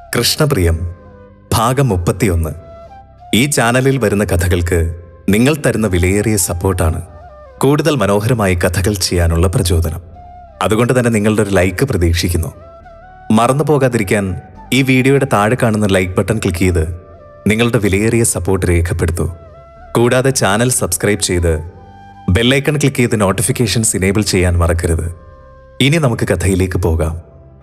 കൃഷ്ണപ്രിയം ഭാഗം മുപ്പത്തിയൊന്ന് ഈ ചാനലിൽ വരുന്ന കഥകൾക്ക് നിങ്ങൾ തരുന്ന വിലയേറിയ സപ്പോർട്ടാണ് കൂടുതൽ മനോഹരമായി കഥകൾ ചെയ്യാനുള്ള പ്രചോദനം അതുകൊണ്ട് തന്നെ നിങ്ങളുടെ ഒരു ലൈക്ക് പ്രതീക്ഷിക്കുന്നു മറന്നു പോകാതിരിക്കാൻ ഈ വീഡിയോയുടെ താഴെ കാണുന്ന ലൈക്ക് ബട്ടൺ ക്ലിക്ക് ചെയ്ത് നിങ്ങളുടെ വിലയേറിയ സപ്പോർട്ട് രേഖപ്പെടുത്തൂ കൂടാതെ ചാനൽ സബ്സ്ക്രൈബ് ചെയ്ത് ബെല്ലൈക്കൺ ക്ലിക്ക് ചെയ്ത് നോട്ടിഫിക്കേഷൻസ് ഇനേബിൾ ചെയ്യാൻ മറക്കരുത് ഇനി നമുക്ക് കഥയിലേക്ക് പോകാം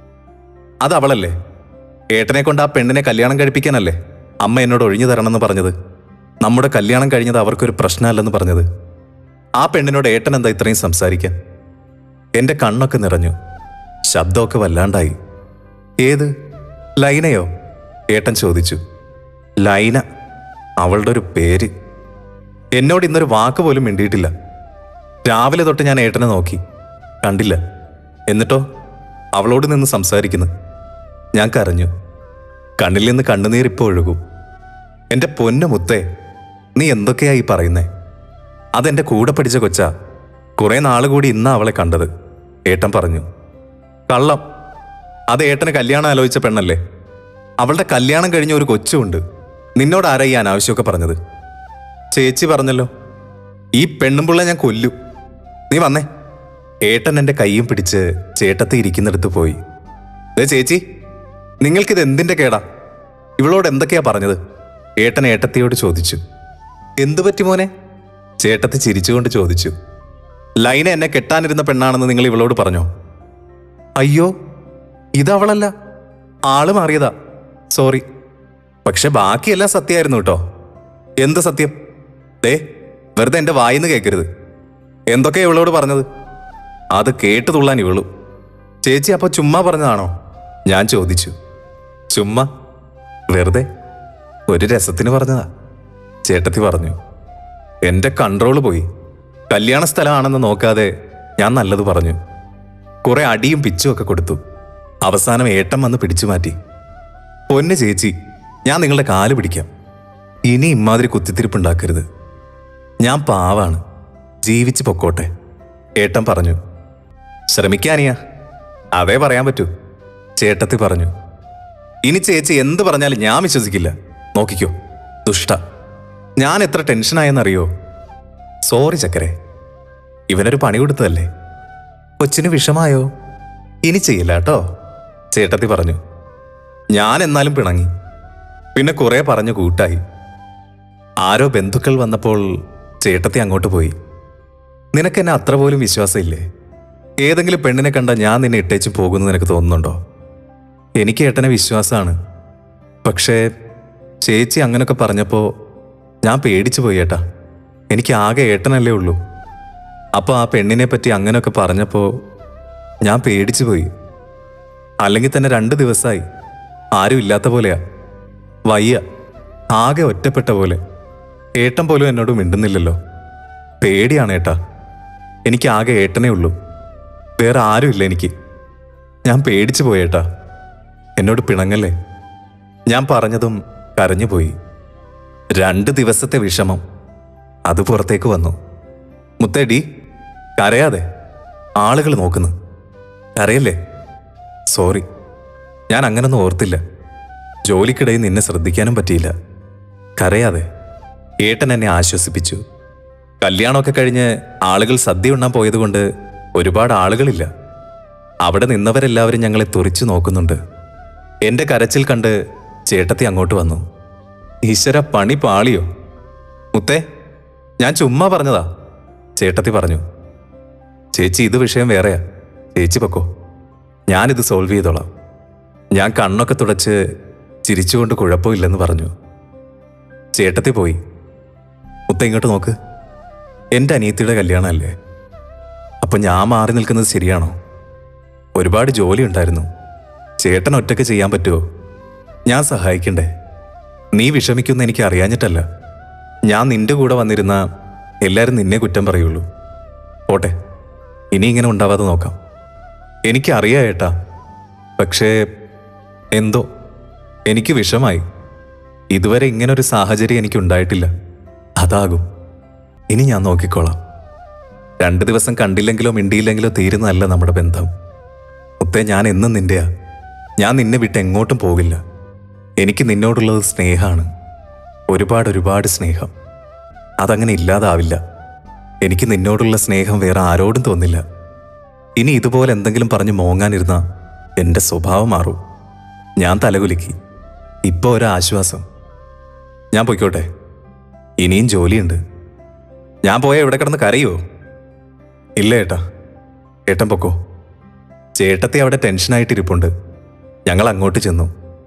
അത് അവളല്ലേ ഏട്ടനെ കൊണ്ട് ആ പെണ്ണിനെ കല്യാണം കഴിപ്പിക്കാനല്ലേ അമ്മ എന്നോട് ഒഴിഞ്ഞു തരണമെന്ന് പറഞ്ഞത് നമ്മുടെ കല്യാണം കഴിഞ്ഞത് അവർക്കൊരു പ്രശ്നമല്ലെന്ന് പറഞ്ഞത് ആ പെണ്ണിനോട് ഏട്ടൻ എന്താ ഇത്രയും സംസാരിക്കാൻ എന്റെ കണ്ണൊക്കെ നിറഞ്ഞു ശബ്ദമൊക്കെ വല്ലാണ്ടായി ഏത് ലൈനയോ ഏട്ടൻ ചോദിച്ചു ലൈന അവളുടെ ഒരു പേര് എന്നോട് ഇന്നൊരു വാക്ക് പോലും മിണ്ടിയിട്ടില്ല രാവിലെ തൊട്ട് ഞാൻ ഏട്ടനെ നോക്കി കണ്ടില്ല എന്നിട്ടോ അവളോട് നിന്ന് സംസാരിക്കുന്നു ഞാൻ കരഞ്ഞു കണ്ണിൽ നിന്ന് കണ്ണുനീർ ഇപ്പോൾ ഒഴുകും എൻ്റെ പൊന്നു മുത്തേ നീ എന്തൊക്കെയാ ഈ പറയുന്നേ അതെൻ്റെ കൂടെ പഠിച്ച കൊച്ചാ കുറേ നാള് കൂടി ഇന്നാ അവളെ കണ്ടത് ഏട്ടൻ പറഞ്ഞു കള്ളം അത് ഏട്ടന് കല്യാണം ആലോചിച്ച പെണ്ണല്ലേ അവളുടെ കല്യാണം കഴിഞ്ഞ ഒരു കൊച്ചുണ്ട് നിന്നോട് ആരാ ഈ അനാവശ്യമൊക്കെ പറഞ്ഞത് ചേച്ചി പറഞ്ഞല്ലോ ഈ പെണ്ണുമ്പിള്ള ഞാൻ കൊല്ലും നീ വന്നേ ഏട്ടൻ എൻ്റെ കൈയും പിടിച്ച് ചേട്ടത്തി ഇരിക്കുന്നിടത്ത് പോയി ദേ ചേച്ചി നിങ്ങൾക്കിത് എന്തിന്റെ കേടാ ഇവളോട് എന്തൊക്കെയാ പറഞ്ഞത് ഏട്ടൻ ഏട്ടത്തിയോട് ചോദിച്ചു എന്തു പറ്റി മോനെ ചേട്ടത്തി ചിരിച്ചുകൊണ്ട് ചോദിച്ചു ലൈന എന്നെ കെട്ടാനിരുന്ന പെണ്ണാണെന്ന് നിങ്ങൾ ഇവളോട് പറഞ്ഞോ അയ്യോ ഇതവളല്ല ആള് മാറിയതാ സോറി പക്ഷെ ബാക്കിയെല്ലാം സത്യമായിരുന്നു കേട്ടോ എന്ത് സത്യം ദേ വെറുതെ എന്റെ വായിന്ന് കേൾക്കരുത് എന്തൊക്കെയാ ഇവളോട് പറഞ്ഞത് അത് കേട്ടു തുള്ളാൻ ഇവളു ചേച്ചി അപ്പൊ ചുമ്മാ പറഞ്ഞതാണോ ഞാൻ ചോദിച്ചു ചുമ്മാ വെറുതെ ഒരു രസത്തിന് പറഞ്ഞതാ ചേട്ടത്തി പറഞ്ഞു എന്റെ കൺട്രോള് പോയി കല്യാണ സ്ഥലമാണെന്ന് നോക്കാതെ ഞാൻ നല്ലത് പറഞ്ഞു കുറെ അടിയും പിച്ചും ഒക്കെ കൊടുത്തു അവസാനം ഏട്ടൻ വന്ന് പിടിച്ചു മാറ്റി പൊന്ന് ചേച്ചി ഞാൻ നിങ്ങളുടെ കാല് പിടിക്കാം ഇനി ഇമാതിരി കുത്തിത്തിരിപ്പുണ്ടാക്കരുത് ഞാൻ പാവാണ് ജീവിച്ചു പൊക്കോട്ടെ ഏട്ടൻ പറഞ്ഞു ശ്രമിക്കാനിയാ അതേ പറയാൻ പറ്റൂ ചേട്ടത്തി പറഞ്ഞു ഇനി ചേച്ചി എന്ത് പറഞ്ഞാലും ഞാൻ വിശ്വസിക്കില്ല നോക്കിക്കോ ദുഷ്ട ഞാൻ എത്ര ടെൻഷനായെന്നറിയോ സോറി ചക്കരെ ഇവനൊരു പണി കൊടുത്തതല്ലേ കൊച്ചിന് വിഷമായോ ഇനി ചെയ്യില്ല കേട്ടോ ചേട്ടത്തി പറഞ്ഞു ഞാൻ എന്നാലും പിണങ്ങി പിന്നെ കുറെ പറഞ്ഞു കൂട്ടായി ആരോ ബന്ധുക്കൾ വന്നപ്പോൾ ചേട്ടത്തി അങ്ങോട്ട് പോയി നിനക്ക് എന്നെ അത്ര പോലും വിശ്വാസമില്ലേ ഏതെങ്കിലും പെണ്ണിനെ കണ്ട ഞാൻ നിന്നെ ഇട്ടേച്ച് പോകുന്നു നിനക്ക് തോന്നുന്നുണ്ടോ എനിക്ക് ഏട്ടനെ വിശ്വാസമാണ് പക്ഷേ ചേച്ചി അങ്ങനൊക്കെ പറഞ്ഞപ്പോൾ ഞാൻ പേടിച്ചു പോയി ഏട്ടാ എനിക്ക് ആകെ ഏട്ടനല്ലേ ഉള്ളൂ അപ്പോൾ ആ പെണ്ണിനെ പറ്റി അങ്ങനെയൊക്കെ പറഞ്ഞപ്പോൾ ഞാൻ പേടിച്ചു പോയി അല്ലെങ്കിൽ തന്നെ രണ്ട് ദിവസമായി ആരും ഇല്ലാത്ത പോലെയാ വയ്യ ആകെ ഒറ്റപ്പെട്ട പോലെ ഏട്ടൻ പോലും എന്നോട് മിണ്ടുന്നില്ലല്ലോ പേടിയാണ് ഏട്ടാ എനിക്ക് ആകെ ഏട്ടനേ ഉള്ളൂ വേറെ ആരുമില്ല എനിക്ക് ഞാൻ പേടിച്ചു പോയേട്ടാ എന്നോട് പിണങ്ങല്ലേ ഞാൻ പറഞ്ഞതും കരഞ്ഞുപോയി രണ്ട് ദിവസത്തെ വിഷമം അത് പുറത്തേക്ക് വന്നു മുത്തേടി കരയാതെ ആളുകൾ നോക്കുന്നു കരയല്ലേ സോറി ഞാൻ അങ്ങനൊന്നും ഓർത്തില്ല ജോലിക്കിടയിൽ നിന്നെ ശ്രദ്ധിക്കാനും പറ്റിയില്ല കരയാതെ ഏട്ടൻ എന്നെ ആശ്വസിപ്പിച്ചു കല്യാണമൊക്കെ കഴിഞ്ഞ് ആളുകൾ സദ്യ ഉണ്ണാൻ പോയതുകൊണ്ട് ഒരുപാട് ആളുകളില്ല അവിടെ നിന്നവരെല്ലാവരും ഞങ്ങളെ തുറിച്ചു നോക്കുന്നുണ്ട് എന്റെ കരച്ചിൽ കണ്ട് ചേട്ടത്തി അങ്ങോട്ട് വന്നു ഈശ്വര പണി പാളിയോ മുത്തേ ഞാൻ ചുമ്മാ പറഞ്ഞതാ ചേട്ടത്തി പറഞ്ഞു ചേച്ചി ഇത് വിഷയം വേറെയാ ചേച്ചി പൊക്കോ ഞാനിത് സോൾവ് ചെയ്തോളാം ഞാൻ കണ്ണൊക്കെ തുടച്ച് ചിരിച്ചുകൊണ്ട് കുഴപ്പമില്ലെന്ന് പറഞ്ഞു ചേട്ടത്തി പോയി മുത്ത ഇങ്ങോട്ട് നോക്ക് എൻ്റെ അനിയത്തിയുടെ കല്യാണമല്ലേ അപ്പം ഞാൻ മാറി നിൽക്കുന്നത് ശരിയാണോ ഒരുപാട് ജോലി ഉണ്ടായിരുന്നു ചേട്ടൻ ഒറ്റയ്ക്ക് ചെയ്യാൻ പറ്റുമോ ഞാൻ സഹായിക്കണ്ടേ നീ വിഷമിക്കുന്ന എനിക്ക് അറിയാഞ്ഞിട്ടല്ല ഞാൻ നിന്റെ കൂടെ വന്നിരുന്ന എല്ലാവരും നിന്നെ കുറ്റം പറയുള്ളൂ പോട്ടെ ഇനി ഇങ്ങനെ ഉണ്ടാവാതെ നോക്കാം എനിക്കറിയാം ഏട്ടാ പക്ഷേ എന്തോ എനിക്ക് വിഷമായി ഇതുവരെ ഇങ്ങനൊരു സാഹചര്യം എനിക്ക് ഉണ്ടായിട്ടില്ല അതാകും ഇനി ഞാൻ നോക്കിക്കോളാം രണ്ട് ദിവസം കണ്ടില്ലെങ്കിലോ മിണ്ടിയില്ലെങ്കിലോ തീരുന്നതല്ല നമ്മുടെ ബന്ധം മുത്തേ ഞാൻ എന്നും നിന്റെയാ ഞാൻ നിന്നെ വിട്ട് എങ്ങോട്ടും പോകില്ല എനിക്ക് നിന്നോടുള്ളത് സ്നേഹമാണ് ഒരുപാട് ഒരുപാട് സ്നേഹം അതങ്ങനെ ഇല്ലാതാവില്ല എനിക്ക് നിന്നോടുള്ള സ്നേഹം വേറെ ആരോടും തോന്നില്ല ഇനി ഇതുപോലെ എന്തെങ്കിലും പറഞ്ഞ് മോങ്ങാനിരുന്ന എൻ്റെ സ്വഭാവം മാറും ഞാൻ തലകുലുക്കി ഇപ്പോൾ ഒരാശ്വാസം ഞാൻ പൊയ്ക്കോട്ടെ ഇനിയും ജോലിയുണ്ട് ഞാൻ പോയ ഇവിടെ കിടന്ന് കരയോ ഇല്ല ഏട്ടാ ഏട്ടൻ പൊക്കോ ചേട്ടത്തി അവിടെ ടെൻഷനായിട്ടിരിപ്പുണ്ട് ഞങ്ങൾ അങ്ങോട്ട് ചെന്നു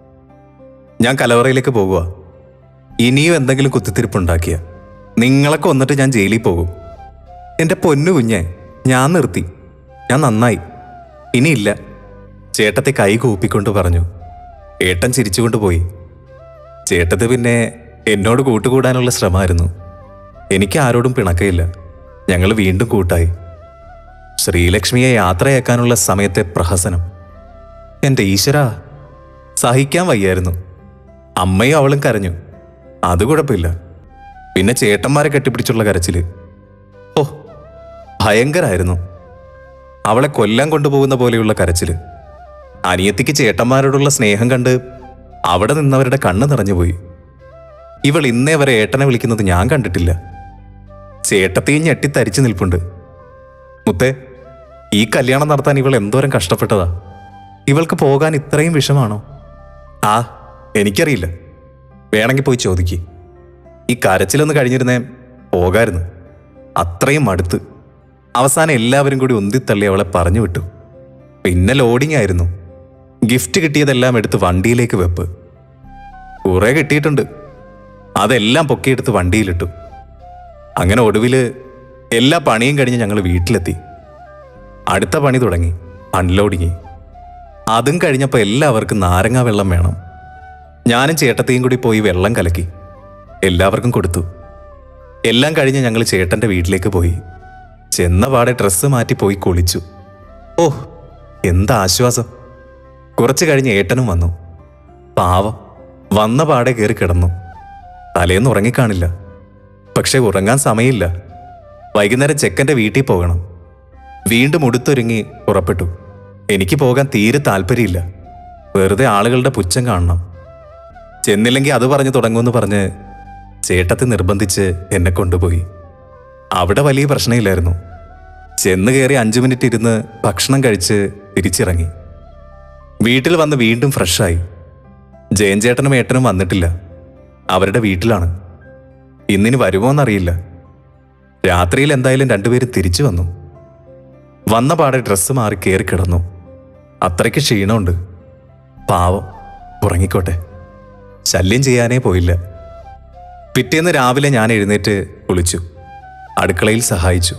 ഞാൻ കലവറയിലേക്ക് പോകുക ഇനിയും എന്തെങ്കിലും കുത്തിത്തിരിപ്പുണ്ടാക്കിയ നിങ്ങളെ കൊന്നിട്ട് ഞാൻ ജയിലിൽ പോകും എൻ്റെ പൊന്നു കുഞ്ഞെ ഞാൻ നിർത്തി ഞാൻ നന്നായി ഇനിയില്ല ചേട്ടത്തെ കൈ കൂപ്പിക്കൊണ്ട് പറഞ്ഞു ഏട്ടൻ ചിരിച്ചുകൊണ്ട് പോയി ചേട്ടത്ത് പിന്നെ എന്നോട് കൂട്ടുകൂടാനുള്ള ശ്രമമായിരുന്നു എനിക്ക് ആരോടും പിണക്കയില്ല ഞങ്ങൾ വീണ്ടും കൂട്ടായി ശ്രീലക്ഷ്മിയെ യാത്രയാക്കാനുള്ള സമയത്തെ പ്രഹസനം എൻ്റെ ഈശ്വരാ സഹിക്കാൻ വയ്യായിരുന്നു അമ്മയും അവളും കരഞ്ഞു അത് കുഴപ്പമില്ല പിന്നെ ചേട്ടന്മാരെ കെട്ടിപ്പിടിച്ചുള്ള കരച്ചില് ഓ ഭയങ്കരായിരുന്നു അവളെ കൊല്ലാൻ കൊണ്ടുപോകുന്ന പോലെയുള്ള കരച്ചില് അനിയത്തിക്ക് ചേട്ടന്മാരോടുള്ള സ്നേഹം കണ്ട് അവിടെ നിന്നവരുടെ കണ്ണ് നിറഞ്ഞുപോയി ഇവൾ ഇന്നേ വരെ ഏട്ടനെ വിളിക്കുന്നത് ഞാൻ കണ്ടിട്ടില്ല ചേട്ടത്തെയും ഞെട്ടി തരിച്ചു നിൽപ്പുണ്ട് മുത്തേ ഈ കല്യാണം നടത്താൻ ഇവൾ എന്തോരം കഷ്ടപ്പെട്ടതാ ഇവൾക്ക് പോകാൻ ഇത്രയും വിഷമാണോ ആ എനിക്കറിയില്ല വേണമെങ്കിൽ പോയി ചോദിക്ക് ഈ കരച്ചിലൊന്ന് കഴിഞ്ഞിരുന്നേ പോകായിരുന്നു അത്രയും മടുത്ത് അവസാനം എല്ലാവരും കൂടി ഉന്തിത്തള്ളി അവളെ പറഞ്ഞു വിട്ടു പിന്നെ ലോഡിംഗ് ആയിരുന്നു ഗിഫ്റ്റ് കിട്ടിയതെല്ലാം എടുത്ത് വണ്ടിയിലേക്ക് വെപ്പ് കുറെ കിട്ടിയിട്ടുണ്ട് അതെല്ലാം പൊക്കിയെടുത്ത് വണ്ടിയിലിട്ടു അങ്ങനെ ഒടുവില് എല്ലാ പണിയും കഴിഞ്ഞ് ഞങ്ങൾ വീട്ടിലെത്തി അടുത്ത പണി തുടങ്ങി അൺലോഡിങ് അതും കഴിഞ്ഞപ്പോൾ എല്ലാവർക്കും നാരങ്ങ വെള്ളം വേണം ഞാനും ചേട്ടത്തെയും കൂടി പോയി വെള്ളം കലക്കി എല്ലാവർക്കും കൊടുത്തു എല്ലാം കഴിഞ്ഞ് ഞങ്ങൾ ചേട്ടൻ്റെ വീട്ടിലേക്ക് പോയി ചെന്ന പാടെ ഡ്രസ്സ് മാറ്റി പോയി കുളിച്ചു ഓ എന്താ ആശ്വാസം കുറച്ച് കഴിഞ്ഞ് ഏട്ടനും വന്നു പാവം വന്ന പാടെ കയറി കിടന്നു തലേന്ന് ഉറങ്ങിക്കാണില്ല പക്ഷെ ഉറങ്ങാൻ സമയമില്ല വൈകുന്നേരം ചെക്കൻ്റെ വീട്ടിൽ പോകണം വീണ്ടും ഉടുത്തൊരുങ്ങി പുറപ്പെട്ടു എനിക്ക് പോകാൻ തീരെ താല്പര്യമില്ല വെറുതെ ആളുകളുടെ പുച്ഛം കാണണം ചെന്നില്ലെങ്കിൽ അത് പറഞ്ഞു തുടങ്ങുമെന്ന് പറഞ്ഞ് ചേട്ടത്തി നിർബന്ധിച്ച് എന്നെ കൊണ്ടുപോയി അവിടെ വലിയ പ്രശ്നമില്ലായിരുന്നു ചെന്ന് കയറി അഞ്ചു മിനിറ്റ് ഇരുന്ന് ഭക്ഷണം കഴിച്ച് തിരിച്ചിറങ്ങി വീട്ടിൽ വന്ന് വീണ്ടും ഫ്രഷായി ജയൻ ചേട്ടനും ഏട്ടനും വന്നിട്ടില്ല അവരുടെ വീട്ടിലാണ് ഇന്നിനി വരുമോന്നറിയില്ല രാത്രിയിൽ എന്തായാലും രണ്ടുപേരും തിരിച്ചു വന്നു വന്ന പാടെ ഡ്രസ്സ് മാറി കയറി കിടന്നു അത്രയ്ക്ക് ക്ഷീണമുണ്ട് പാവം ഉറങ്ങിക്കോട്ടെ ശല്യം ചെയ്യാനേ പോയില്ല പിറ്റേന്ന് രാവിലെ ഞാൻ എഴുന്നേറ്റ് കുളിച്ചു അടുക്കളയിൽ സഹായിച്ചു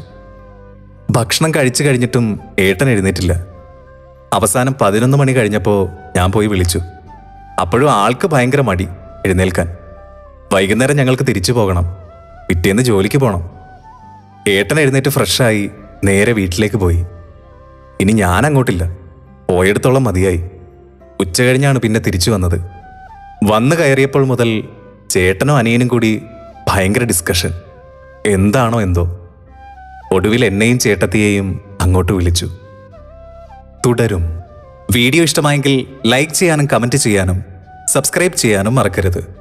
ഭക്ഷണം കഴിച്ചു കഴിഞ്ഞിട്ടും ഏട്ടൻ എഴുന്നേറ്റില്ല അവസാനം പതിനൊന്ന് മണി കഴിഞ്ഞപ്പോൾ ഞാൻ പോയി വിളിച്ചു അപ്പോഴും ആൾക്ക് ഭയങ്കര മടി എഴുന്നേൽക്കാൻ വൈകുന്നേരം ഞങ്ങൾക്ക് തിരിച്ചു പോകണം പിറ്റേന്ന് ജോലിക്ക് പോകണം ഏട്ടൻ എഴുന്നേറ്റ് ഫ്രഷായി നേരെ വീട്ടിലേക്ക് പോയി ഇനി ഞാൻ അങ്ങോട്ടില്ല പോയെടുത്തോളം മതിയായി ഉച്ച കഴിഞ്ഞാണ് പിന്നെ തിരിച്ചു വന്നത് വന്നു കയറിയപ്പോൾ മുതൽ ചേട്ടനും അനിയനും കൂടി ഭയങ്കര ഡിസ്കഷൻ എന്താണോ എന്തോ ഒടുവിൽ എന്നെയും ചേട്ടത്തിയെയും അങ്ങോട്ട് വിളിച്ചു തുടരും വീഡിയോ ഇഷ്ടമായെങ്കിൽ ലൈക്ക് ചെയ്യാനും കമൻറ്റ് ചെയ്യാനും സബ്സ്ക്രൈബ് ചെയ്യാനും മറക്കരുത്